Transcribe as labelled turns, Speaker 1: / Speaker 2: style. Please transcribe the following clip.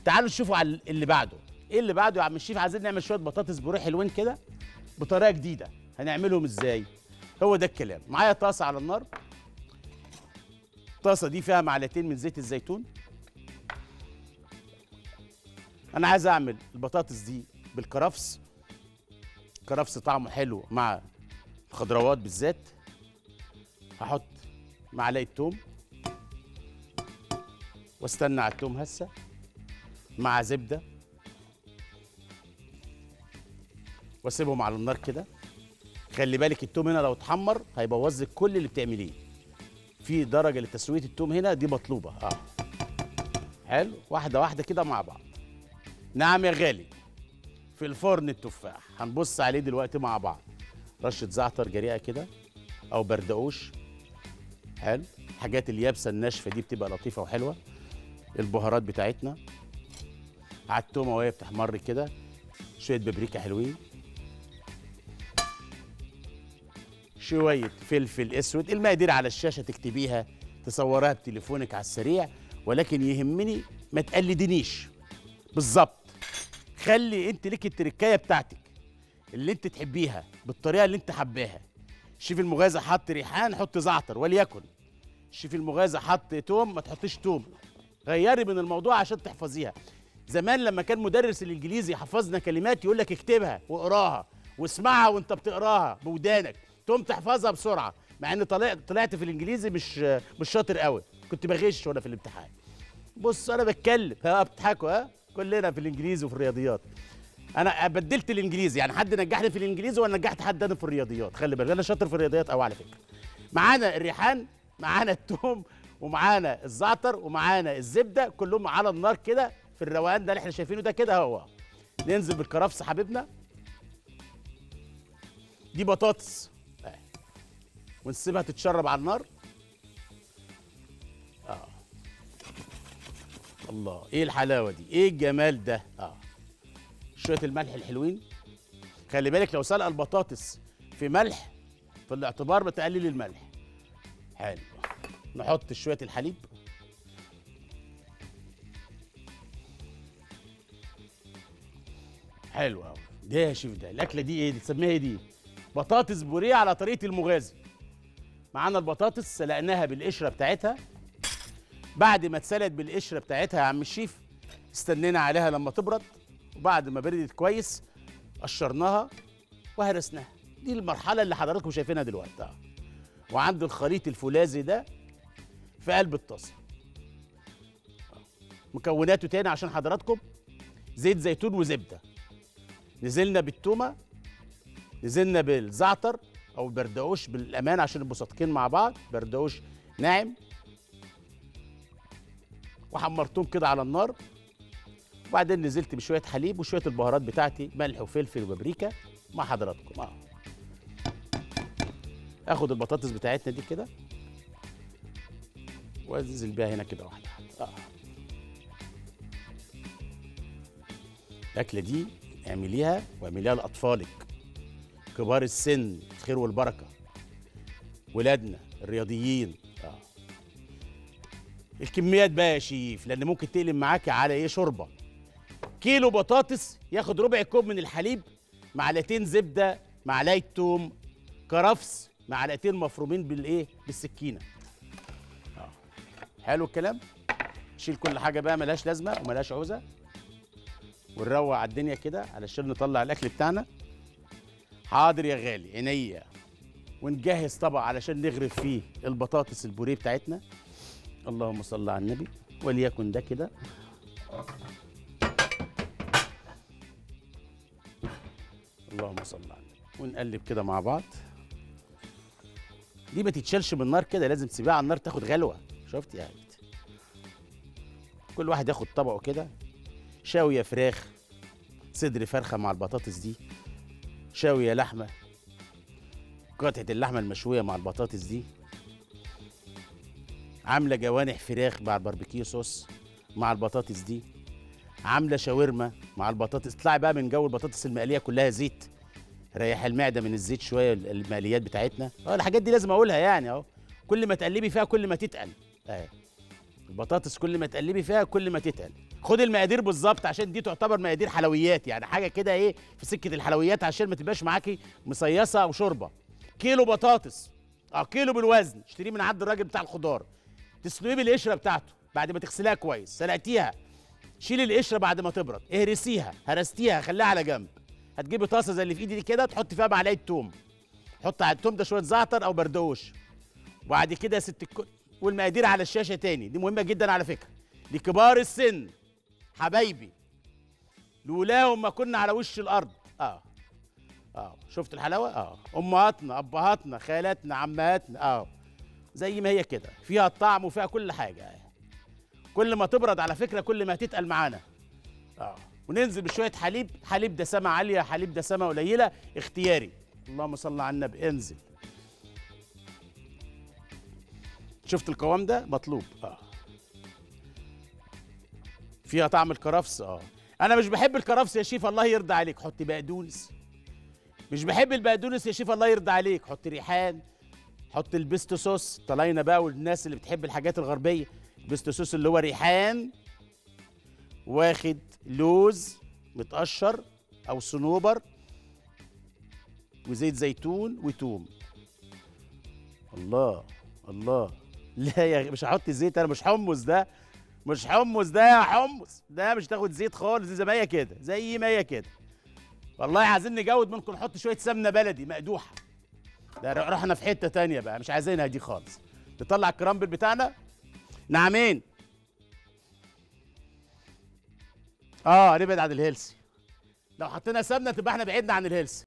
Speaker 1: تعالوا نشوفوا على اللي بعده ايه اللي بعده يا عم الشيف عايزين نعمل شويه بطاطس بوريه حلوين كده بطريقه جديده هنعملهم ازاي هو ده الكلام معايا طاسه على النار الطاسه دي فيها معلقتين من زيت الزيتون انا عايز اعمل البطاطس دي بالكرفس كرفس طعمه حلو مع الخضروات بالذات هحط معلقه توم واستنى على التوم هسه مع زبده واسيبهم على النار كده خلي بالك التوم هنا لو اتحمر هيبوظ لك كل اللي بتعمليه في درجه لتسويه التوم هنا دي مطلوبه اه حلو واحده واحده كده مع بعض نعم يا غالي في الفرن التفاح هنبص عليه دلوقتي مع بعض رشه زعتر جريئه كده او بردقوش حلو الحاجات اليابسه الناشفه دي بتبقى لطيفه وحلوه البهارات بتاعتنا على التومه وهي بتحمر كده شويه بابريكا حلوين شويه فلفل اسود المقادير على الشاشه تكتبيها تصورها بتليفونك على السريع ولكن يهمني ما تقلدنيش بالظبط خلي انت ليك التركايه بتاعتك اللي انت تحبيها بالطريقه اللي انت حباها الشيف المغازى حط ريحان حط زعتر وليكن الشيف المغازى حط توم ما تحطيش توم غيري من الموضوع عشان تحفظيها زمان لما كان مدرس الانجليزي يحفظنا كلمات يقول لك اكتبها واقراها واسمعها وانت بتقراها بودانك تقوم تحفظها بسرعه مع ان طلعت طلعت في الانجليزي مش مش شاطر قوي كنت بغش وانا في الامتحان بص انا بتكلم ها بتضحكوا ها كلنا في الانجليزي وفي الرياضيات انا بدلت الانجليزي يعني حد نجحني في الانجليزي وانا نجحت حد انا في الرياضيات خلي بالك انا شاطر في الرياضيات قوي على فكره معانا الريحان معانا التوم ومعانا الزعتر ومعانا الزبده كلهم على النار كده في الروقان ده اللي احنا شايفينه ده كده هو ننزل بالكرفس حبيبنا دي بطاطس آه. ونسيبها تتشرب على النار اه الله ايه الحلاوه دي ايه الجمال ده اه شويه الملح الحلوين خلي بالك لو سلق البطاطس في ملح في الاعتبار بتقلل الملح حلو نحط شويه الحليب حلو قوي ده يا شيف ده الاكله دي ايه دي تسميها ايه دي بطاطس بوريه على طريقه المغازي معانا البطاطس سلقناها بالقشره بتاعتها بعد ما اتسلقت بالقشره بتاعتها يا عم الشيف استنينا عليها لما تبرد وبعد ما بردت كويس قشرناها وهرسناها دي المرحله اللي حضراتكم شايفينها دلوقتي آه. وعند الخليط الفولاذي ده في قلب الطاسه مكوناته تاني عشان حضراتكم زيت زيتون وزبده نزلنا بالتومه نزلنا بالزعتر او البردقوش بالامان عشان يبقوا صادقين مع بعض بردقوش ناعم وحمرتهم كده على النار وبعدين نزلت بشويه حليب وشويه البهارات بتاعتي ملح وفلفل وبابريكا مع حضراتكم اه اخد البطاطس بتاعتنا دي كده وانزل بيها هنا كده واحده واحده اه الاكله دي اعمليها واعمليها لاطفالك كبار السن الخير والبركه ولادنا الرياضيين اه الكميات بقى يا شيف لان ممكن تقلب معاكي على ايه شوربه كيلو بطاطس ياخد ربع كوب من الحليب معلقتين زبده معلقه توم كرفس معلقتين مفرومين بالايه بالسكينه اه حلو الكلام شيل كل حاجه بقى ملهاش لازمه وملهاش عوزه ونروق على الدنيا كده علشان نطلع الاكل بتاعنا حاضر يا غالي عينيا ونجهز طبق علشان نغرف فيه البطاطس البوريه بتاعتنا اللهم صل على النبي وليكن ده كده اللهم صل على النبي ونقلب كده مع بعض دي ما تتشالش من النار كده لازم تسيبيها على النار تاخد غلوه شفت يا عبد كل واحد ياخد طبقه كده شاويه فراخ صدر فرخه مع البطاطس دي شاويه لحمه قطعه اللحمه المشويه مع البطاطس دي عامله جوانح فراخ مع الباربيكيو صوص مع البطاطس دي عامله شاورما مع البطاطس اطلعي بقى من جو البطاطس المقليه كلها زيت ريح المعده من الزيت شويه المقليات بتاعتنا اه الحاجات دي لازم اقولها يعني اهو كل ما تقلبي فيها كل ما تتقل اهي البطاطس كل ما تقلبي فيها كل ما تتقل خد المقادير بالظبط عشان دي تعتبر مقادير حلويات يعني حاجه كده ايه في سكه الحلويات عشان ما تبقاش معاكي مصيصه او شوربه كيلو بطاطس اه كيلو بالوزن اشتريه من عند الراجل بتاع الخضار تسلقيه بالقشره بتاعته بعد ما تغسليها كويس سلقتيها شيلي القشره بعد ما تبرد اهرسيها هرستيها خليها على جنب هتجيبي طاسه زي اللي في ايدي دي كده تحطي فيها معلقه توم حط على التوم ده شويه زعتر او بردوش وبعد كده يا ست الكل والمقادير على الشاشه تاني دي مهمه جدا على فكره لكبار السن حبايبي لولاهم ما كنا على وش الارض اه اه شفت الحلاوه اه امهاتنا ابهاتنا خالاتنا عماتنا اه زي ما هي كده فيها الطعم وفيها كل حاجه آه. كل ما تبرد على فكره كل ما هتتقل معانا اه وننزل بشويه حليب حليب دسامه عاليه حليب دسامه قليله اختياري اللهم صل على النبي انزل شفت القوام ده مطلوب اه فيها طعم الكرفس اه انا مش بحب الكرفس يا شيف الله يرضى عليك حط بقدونس مش بحب البقدونس يا شيف الله يرضى عليك حط ريحان حط البيستو صوص طلعنا بقى والناس اللي بتحب الحاجات الغربيه البيستو صوص اللي هو ريحان واخد لوز متقشر او صنوبر وزيت زيتون وتوم الله الله لا يا مش هحط زيت انا مش حمص ده مش حمص ده يا حمص ده مش تاخد زيت خالص زي ما هي كده زي ما هي كده والله عايزين نجود ممكن نحط شويه سمنه بلدي مقدوحه ده رحنا في حته تانية بقى مش عايزينها دي خالص نطلع الكرامبل بتاعنا نعمين اه نبعد عن الهيلثي لو حطينا سمنه تبقى احنا بعدنا عن الهيلثي